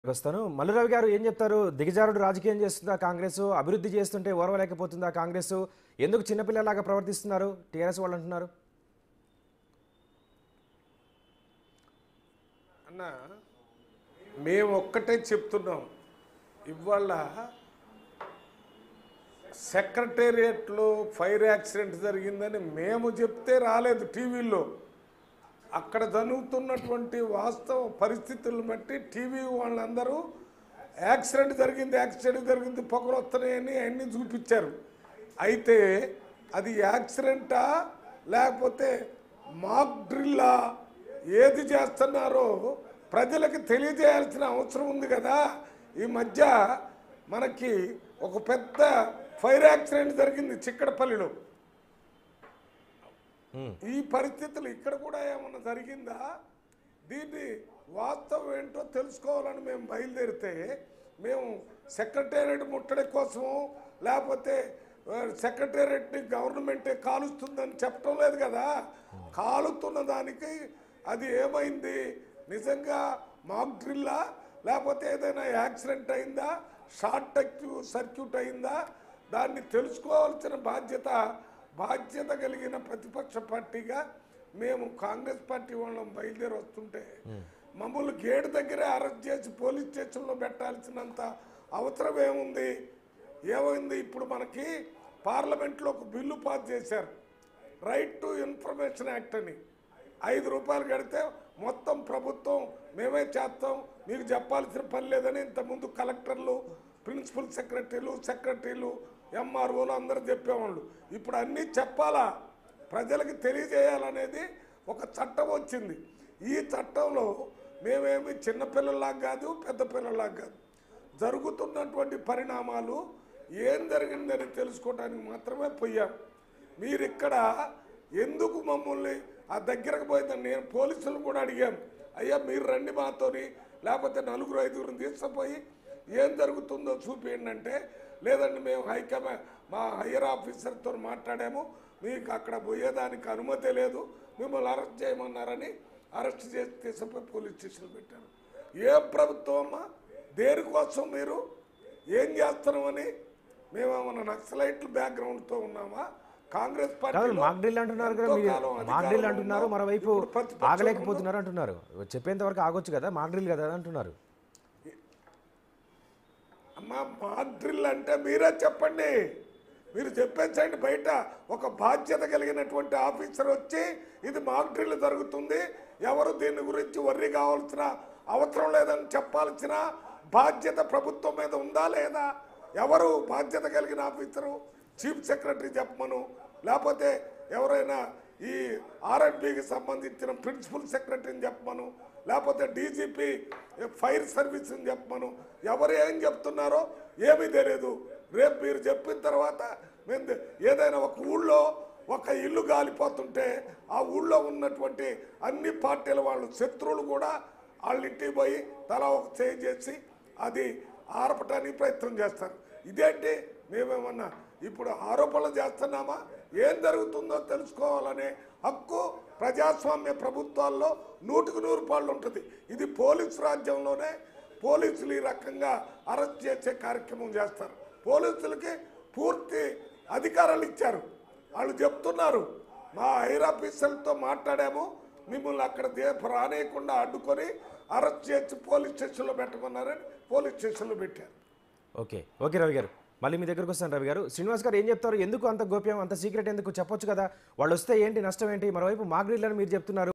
వస్తాను మల్లురావు గారు ఏం చెప్తారు దిగజారుడు రాజకీయం చేస్తుందా కాంగ్రెస్ అభివృద్ధి చేస్తుంటే ఓర్వలేకపోతుందా కాంగ్రెస్ ఎందుకు చిన్నపిల్లలాగా ప్రవర్తిస్తున్నారు టీఆర్ఎస్ వాళ్ళు అంటున్నారు అన్న మేము ఒక్కటే చెప్తున్నాం ఇవాళ సెక్రటేరియట్లో ఫైర్ యాక్సిడెంట్ జరిగిందని మేము చెప్తే రాలేదు టీవీలో అక్కడ జరుగుతున్నటువంటి వాస్తవ పరిస్థితులను బట్టి టీవీ వాళ్ళందరూ యాక్సిడెంట్ జరిగింది యాక్సిడెంట్ జరిగింది పొగలు వస్తున్నాయని అన్నీ చూపించారు అయితే అది యాక్సిడెంటా లేకపోతే మాక్ డ్రిల్లా ఏది చేస్తున్నారో ప్రజలకు తెలియజేయాల్సిన అవసరం ఉంది కదా ఈ మధ్య మనకి ఒక పెద్ద ఫైర్ యాక్సిడెంట్ జరిగింది చిక్కడపల్లిలో ఈ పరిస్థితులు ఇక్కడ కూడా ఏమన్నా జరిగిందా దీన్ని వాస్తవం ఏంటో తెలుసుకోవాలని మేము బయలుదేరితే మేము సెక్రటేరియట్ ముట్టడి కోసము లేకపోతే ఆ, సెక్రటేరియట్ని గవర్నమెంటే కాలుస్తుందని చెప్పడం లేదు కదా కాలుతున్న దానికి అది ఏమైంది నిజంగా మాక్ డ్రిల్లా లేకపోతే ఏదైనా యాక్సిడెంట్ అయిందా షార్ట్ సర్క్యూట్ అయిందా దాన్ని తెలుసుకోవాల్సిన బాధ్యత బాధ్యత కలిగిన ప్రతిపక్ష పార్టీగా మేము కాంగ్రెస్ పార్టీ వాళ్ళం బయలుదేరి వస్తుంటే మమ్మల్ని గేటు దగ్గరే అరెస్ట్ చేసి పోలీస్ స్టేషన్లో పెట్టాల్సినంత అవసరం ఏముంది ఏమైంది ఇప్పుడు మనకి పార్లమెంట్లో ఒక బిల్లు పాస్ చేశారు రైట్ టు ఇన్ఫర్మేషన్ యాక్ట్ అని ఐదు రూపాయలు కడితే మొత్తం ప్రభుత్వం మేమే చేస్తాం మీకు చెప్పాల్సిన పని లేదని ఇంతకుముందు కలెక్టర్లు ప్రిన్సిపల్ సెక్రటరీలు సెక్రటరీలు ఎంఆర్ఓలు అందరూ చెప్పేవాళ్ళు ఇప్పుడు అన్నీ చెప్పాలా ప్రజలకు తెలియజేయాలనేది ఒక చట్టం వచ్చింది ఈ చట్టంలో మేమేమి చిన్నపిల్లలాగా కాదు పెద్ద పిల్లలాగా కాదు జరుగుతున్నటువంటి పరిణామాలు ఏం జరిగిందని తెలుసుకోవడానికి మాత్రమే పోయాం మీరు ఇక్కడ ఎందుకు మమ్మల్ని ఆ దగ్గరకు పోయిందని నేను పోలీసులు కూడా అడిగాం అయ్యా మీరు రండి మాతోని లేకపోతే నలుగురు ఐదుగురిని తీసుకుపోయి ఏం జరుగుతుందో చూపించండి అంటే లేదండి మేము హైకమా మా హయ్యర్ ఆఫీసర్తో మాట్లాడాము మీకు అక్కడ పోయేదానికి అనుమతి లేదు మిమ్మల్ని అరెస్ట్ చేయమన్నారని అరెస్ట్ చేసి తీసుకుపోయి పోలీస్ స్టేషన్ పెట్టారు ఏ ప్రభుత్వం అమ్మా దేనికోసం మీరు ఏం చేస్తున్నామని మేమేమన్నా నక్సలైట్ల బ్యాక్గ్రౌండ్తో ఉన్నామా కాంగ్రెస్ కాదు పార్టీ మాక్ డ్రిల్ అంటున్నారు కదా మీరు మాక్ డ్రిల్ అంటున్నారు మరోవైపు ఆగలేకపోతున్నారు అంటున్నారు చెప్పేంత వరకు ఆగొచ్చు కదా మాక్ డ్రిల్ కదా అంటున్నారు అమ్మా మాక్ డ్రిల్ అంటే మీరే చెప్పండి మీరు చెప్పేసండి బయట ఒక బాధ్యత కలిగినటువంటి ఆఫీసర్ వచ్చి ఇది మాక్ డ్రిల్ జరుగుతుంది ఎవరు దీని గురించి వర్రీ కావాల్సిన అవసరం లేదని చెప్పాల్సిన బాధ్యత ప్రభుత్వం మీద ఉందా లేదా ఎవరు బాధ్యత కలిగిన ఆఫీసరు చీఫ్ సెక్రటరీ చెప్పమను లేకపోతే ఎవరైనా ఈ ఆర్ఎండ్బికి సంబంధించిన ప్రిన్సిపల్ సెక్రటరీని చెప్పమను లేకపోతే డీజీపీ ఫైర్ సర్వీస్ని చెప్పమను ఎవరు ఏం చెప్తున్నారో ఏమీ తెలియదు రేపు మీరు చెప్పిన తర్వాత మేము ద- ఏదైనా ఒక ఊళ్ళో ఒక ఇల్లు గాలిపోతుంటే ఆ ఊళ్ళో ఉన్నటువంటి అన్ని పార్టీల వాళ్ళు శత్రువులు కూడా వాళ్ళ ఇంటికి పోయి తలా ఒక చేయి చేసి అది ఆరపటానికి ప్రయత్నం చేస్తారు ఇదేంటి మేమేమన్నా ఇప్పుడు ఆరోపణలు చేస్తున్నామా ఏం జరుగుతుందో తెలుసుకోవాలనే హక్కు ప్రజాస్వామ్య ప్రభుత్వాల్లో నూటికి నూరు పాళ్ళు ఉంటుంది ఇది పోలీసు రాజ్యంలోనే పోలీసులు ఈ రకంగా అరెస్ట్ చేసే కార్యక్రమం చేస్తారు పోలీసులకి పూర్తి అధికారాలు ఇచ్చారు వాళ్ళు చెప్తున్నారు మా హైర్ ఆఫీసర్లతో మాట్లాడాము మిమ్మల్ని అక్కడ దేప రానేయకుండా అడ్డుకొని అరెస్ట్ చేసి పోలీస్ స్టేషన్లో పెట్టమన్నారని పోలీస్ స్టేషన్లో పెట్టారు ఓకే ఓకే రవి గారు మళ్ళీ మీ దగ్గరకు వస్తాను రవి గారు శ్రీనివాస్ గారు ఏం చెప్తారు ఎందుకు అంత గోప్యం అంత సీక్రెట్ ఎందుకు చెప్పొచ్చు కదా వాళ్ళు వస్తే ఏంటి నష్టం ఏంటి మరోవైపు మాక్ డ్రిల్ అని మీరు చెప్తున్నారు